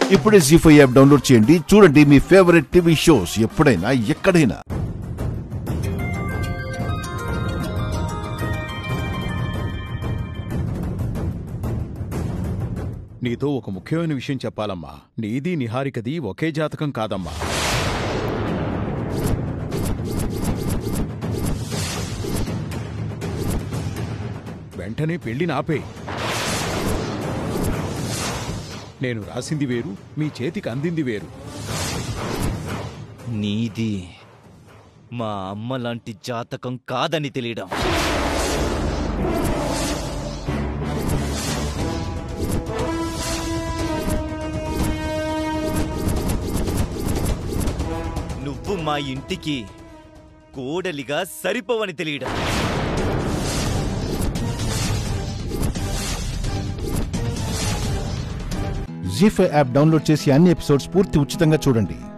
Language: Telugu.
ఇప్పుడే జీ ఫైవ్ యాప్ డౌన్లోడ్ చేయండి చూడండి మీ ఫేవరెట్ టీవీ షోస్ ఎప్పుడైనా ఎక్కడైనా నీతో ఒక ముఖ్యమైన విషయం చెప్పాలమ్మా నీది నిహారికది ఒకే జాతకం కాదమ్మా వెంటనే పెళ్లి నాపే నేను రాసింది వేరు మీ చేతికి అందింది వేరు నీది మా అమ్మ లాంటి జాతకం కాదని తెలియడం నువ్వు మా ఇంటికి కోడలిగా సరిపోవని తెలియడం జీ ఫైవ్ యాప్ డౌన్లోడ్ చేసి అన్ని ఎపిసోడ్స్ పూర్తి ఉచితంగా చూడండి